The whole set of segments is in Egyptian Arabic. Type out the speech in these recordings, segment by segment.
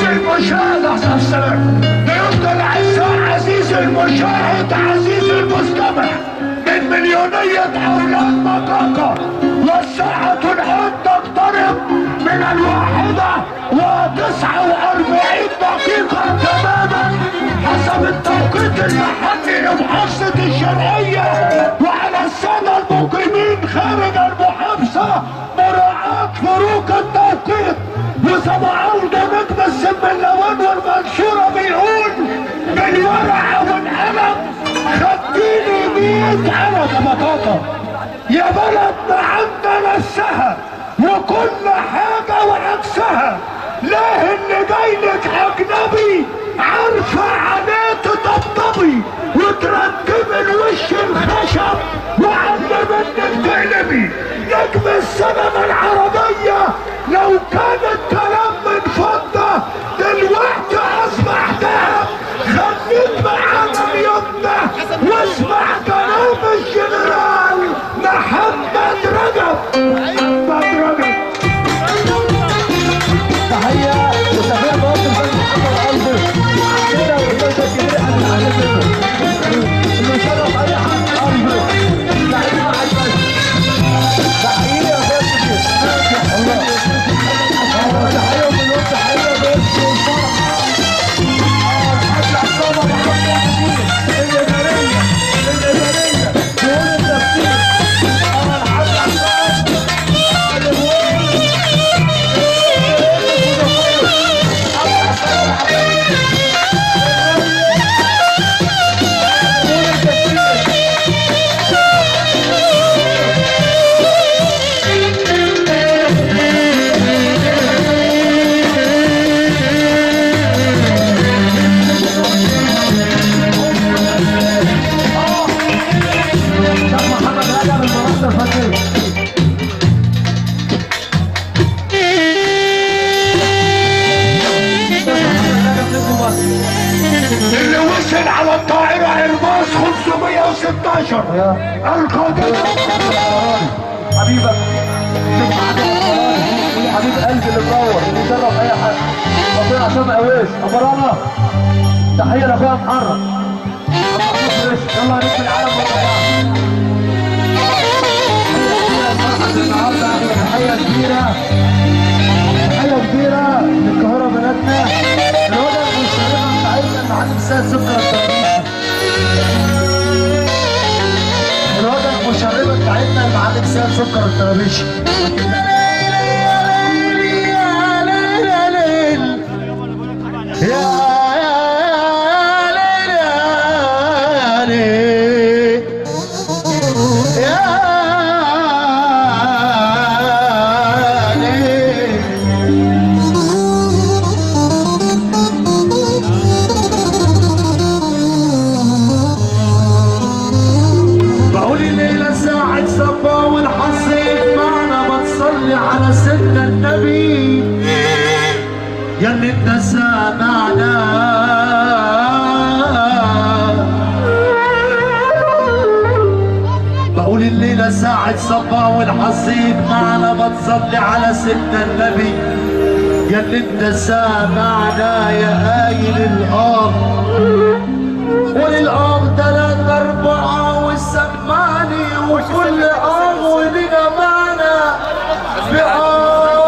المشاهد احسن السلام ضيوفنا الاعزاء عزيز المشاهد عزيز المستمع من مليونية اولاد مطاقة والساعة الان تقترب من الواحدة وتسعة واربعين دقيقة تماما حسب التوقيت المحلي لمحافظة الشرقية وعلى السادة المقيمين خارج المحافظة مراعاة فروق التوقيت وسمعون نجم السملوان والمنشورة بيقول بالورعة والقلم خديني مية على بطاطا يا بلد ما عندنا السهل وكل حاجة وعكسها ليه اللي جايلك اجنبي عارفة عينيه تطبطبي وتركب الوش الخشب وعلم انك تقلبي نجم السينما العربية لو كان الكلام من فضة دلوقتي اصبح دهب خليك معانا اليمنى واسمع كلام الجنرال محمد رجب محمد رجب تحية وتحية مواطن بنك محمد قلبي كده والباشا الكبير احمد علي اللي شرف اي حد قلبي تحية مع الباشا تحية يا اخويا الكبير الله الله تحية ومليون تحية بس والفرحة اه الحاج عصام ابو حمد الإدارية الإدارية تقول التفسير اه الحاج عصام اللي بيقول شيخ محمد رجب المنصة الفنية شيخ محمد رجب نجم مصر اللي وصل على الطائرة ايرباص 516 القادمة حبيبك شيخ محمد الفراني حبيب قلبي اللي منور اللي يشرف اي حد اخويا عصام قويش امرانا تحيه لاخويا محرم يلا نلف العالم والحياه النهارده احلى تحيه كبيره تحيه كبيره للقاهره بلدنا الوضع المشرفه بتاعتنا المعلم سيد سكر الترابيزي الوضع المشرفه بتاعتنا المعلم سيد سكر الترابيزي بقول الليلة ساعة صبا والحصيد معنا بتصلي على سيدنا النبي يا اللي انت سامعنا بقول الليلة ساعة صبا والحصيد معنا بتصلي على سيدنا النبي يا اللي انت سامعنا يا قايل الارض وللأرض تلات أربعة والسماني وكل أرض ولنا معنى في أرض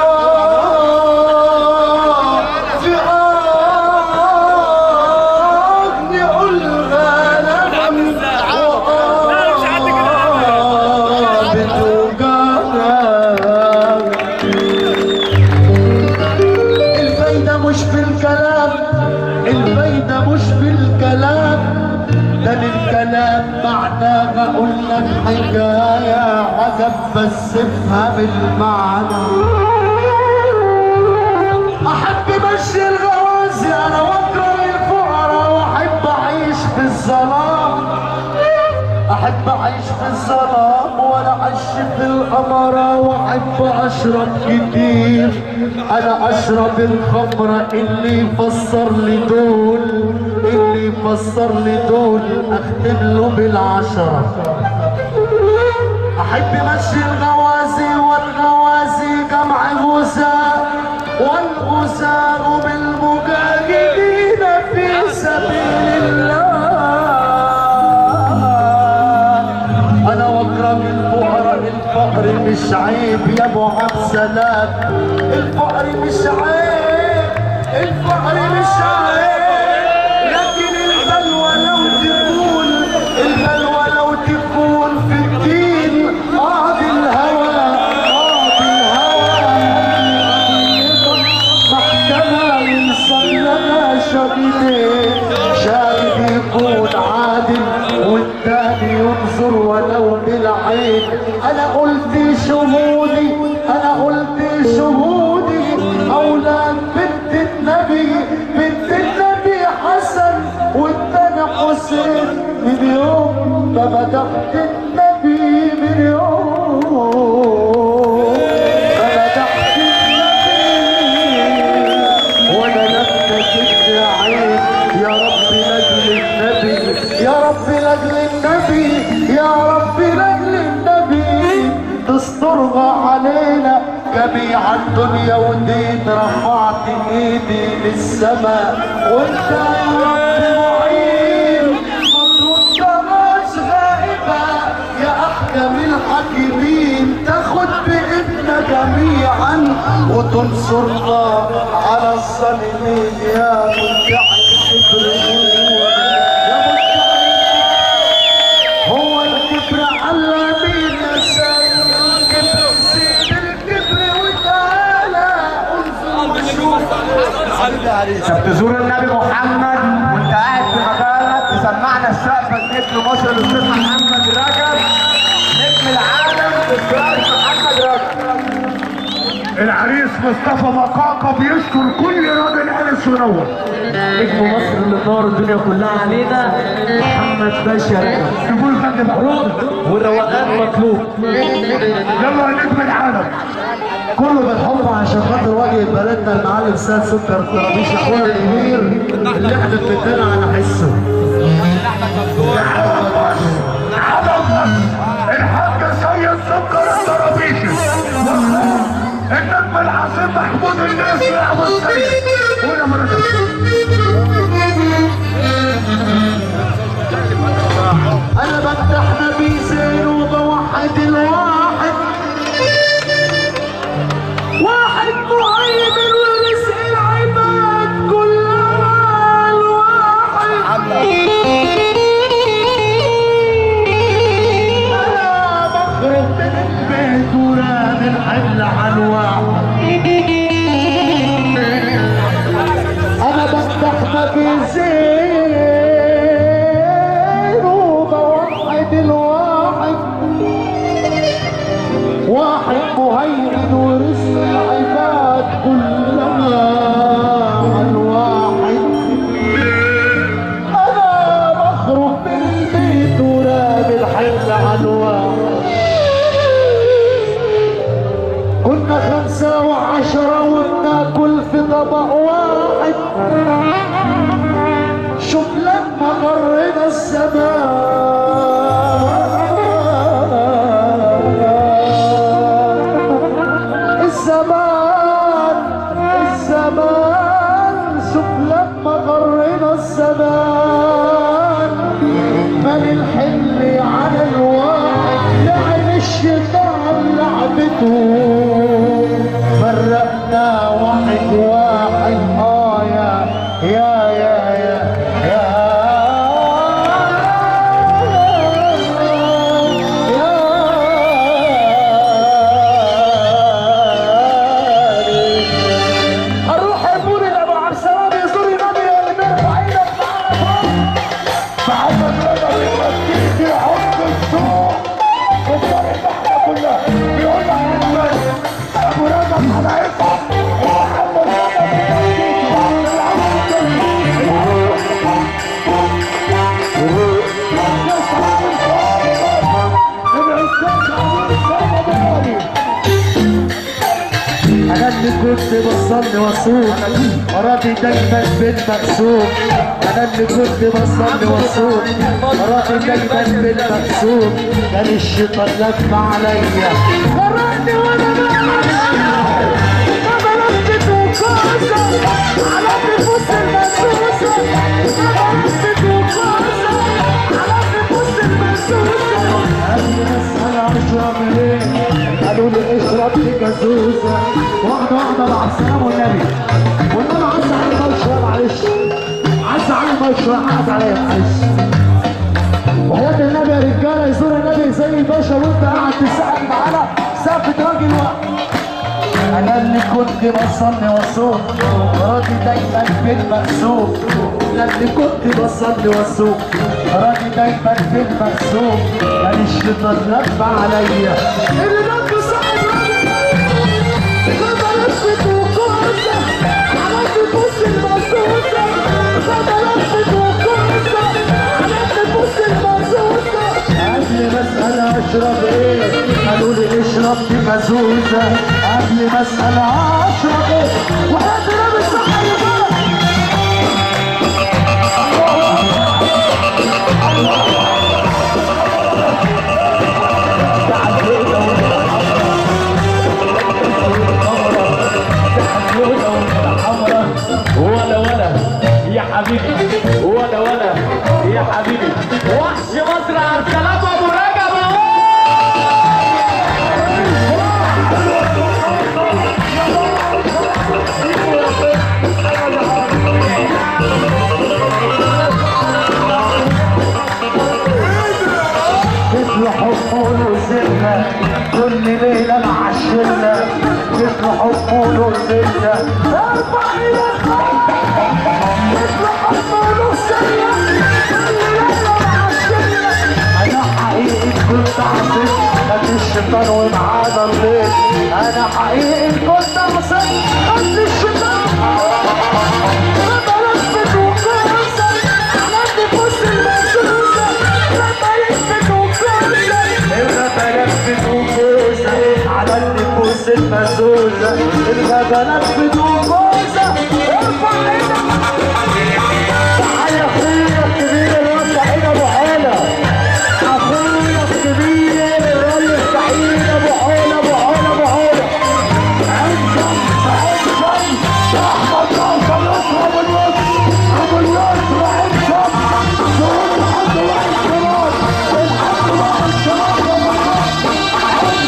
في أرض نقول غنم وأرض بتوجعنا الفايدة مش في الكلام الفايدة مش في الكلام ده للكلام معناه اقول لك حكاية عجب بس افهم المعنى احب مشي الغوازي انا واكره الفقراء واحب اعيش في الظلام احب اعيش في الظلام ولا اعيش في القمرة واحب اشرب كتير انا اشرب الخمرة اللي يفسر لي دول اللي يفسر لي دول اختم له بالعشرة احب مشي الغوازي والغوازي جمع غزاة والغزاة بالم مش عيب يا ابو عبد السلام الفقر مش عيب الفقر مش عيب لكن البلوى لو تكون البلوى لو تكون في الدين قاضي الهوى قاضي الهوى محكمة يصلها شهيدين شاهد يكون عادل والتاني ينظر ولو بالعين انا قلت شهودي انا قلت شهودي اولاد بنت النبي بنت النبي حسن والتاني حسين من يوم ما بدأت النبي من يوم ما بدأت النبي وانا لما كنت عين يا رب لاجل النبي يا رب لاجل النبي يا رب لاجل النبي تسترها علينا جميع الدنيا ودين رفعت ايدي للسماء وانت يا رب معين مطلوب مش غائبة يا احكم الحاكمين تاخد بإيدنا جميعا وتنصرنا على الظالمين يا مدعي الكبر يا مدعي هو الكبر على مين يا سيد الكبر سيد الكبر وتعالى انظر وشوف طب تزور النبي محمد وانت قاعد في مكانك تسمعنا السقفه نجم مصر الاستاذ محمد رجب نجم العالم الاستاذ محمد رجب العريس مصطفى مقاقة بيشكر كل راجل انس ونور نجم مصر اللي نور الدنيا كلها علينا محمد باشا رجب تقول خد محروق والروقان مطلوب يلا يا نجم العالم كله بالحب عشان خاطر وجه بلدنا المعلم سيد سكر الطرابيش اخونا الكبير اللي احنا اتفقنا على حسه علم مصر علم مصر الحاج سيد سكر الطرابيشي النجم العظيم محمود الناصر ابو السيد هنا مرة انا بفتح نبي زين وبوحد الواحد واحد مهيمن ورزق العباد كلها الواحد انا بخرج من البيت ورامي الحمل على الواحد انا بفتح نبي زين وبوحد الواحد واحد مهيمن ورزق العباد كلها على الواحد انا بخرج من البيت ورامي الحمل على الواحد كنا خمسة وعشرة وبناكل في طبق واحد شوف لما مرينا الزمان الزمان الزمان شوف لما غرنا الزمان من الحل على الواحد لعن الشيطان لعبته فرقنا واحد واحد اه يا يا يا يا يا اروح ابوني لابو عبد السلام يزور النبي اللي بيرفع ايدك معانا فوق محمد رضا بيمثل في حب السوق كبار البحر كلها بيقول لك الناس ابو رضا حلايفه ومحمد رضا بيمثل انا اللي كنت بصلي واصوم مراتي دايما بنت مقسوم انا اللي كنت بصلي واصوم مراتي دايما بنت مقسوم كان الشيطان لف عليا قررني وانا بعمل فبلفت وكاسة على نفوس المنسوسة فبلفت وكاسة على نفوس المنسوسة قبل ما اسال عشرة ايه قالوا لي يلا مع السلامه والنبي والنبي عز علي المايك شويه معلش عز علي المايك شويه عز عليا معلش وحياة النبي يا رجاله يزور النبي زي الباشا وانت قاعد تسقف معانا سقفة راجل واحد انا اللي كنت بصلي واصوم راضي دايما بالمقسوم انا اللي كنت بصلي واصوم راضي دايما بالمقسوم كان الشيطان لف عليا اللي نط صاحب راجل خد لفت وكوسه عملت بوس المقصوصه خد لفت وكوسه عملت بوس المقصوصه قبل ما اسال اشرب ايه قالوا لي اشرب دي مزوزه قبل ما اسال اشرب ايه وحياه النبي صح يا بلد ولا ولا يا حبيبي ولا ولا يا حبيبي وحش مصر على السلامة ابو رجب اهو مثل حب وزلة كل ليلة معشلة مثل حب وزلة ارفع ايدك مثل حب وزلة كل ليلة معشلة انا حقيقي كنت عصيت قد الشيطان ومعانا الليل انا حقيقي كنت عصيت قد الشيطان بلفت وكوسة عملت بوس المسوسة بلفت وكوسة بلفت وكوسة عملت بوس المسوسة بلفت وكوسة ارفع ايدك تعالى اخويا الكبير الواد سعيد ابو حالة اخويا الكبير الراجل سعيد ابو حالة ابو حالة ابو حالة عزم عزم احمد ناصر يضرب الوسط ابو اليسر عزم نقول لحد واحد شباب الحمد لله الشباب يا مرحبا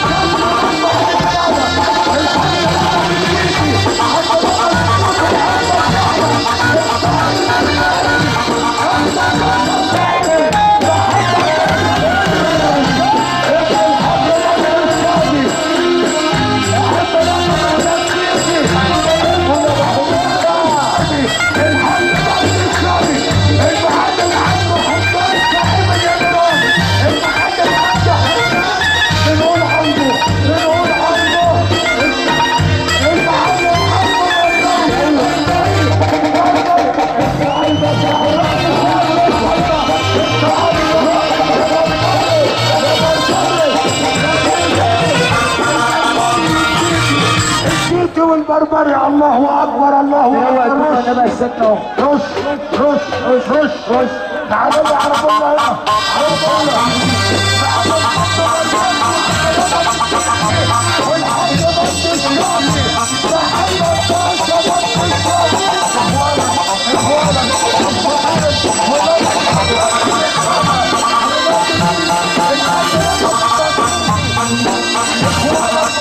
الجيتي والبربري الله اكبر الله اكبر انا بقى الستة اهو رش رش رش رش رش تعالوا لي على الله هنا على الله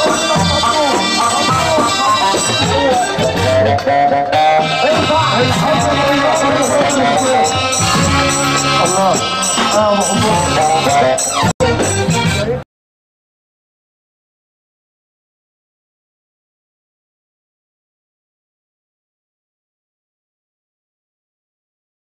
ارفع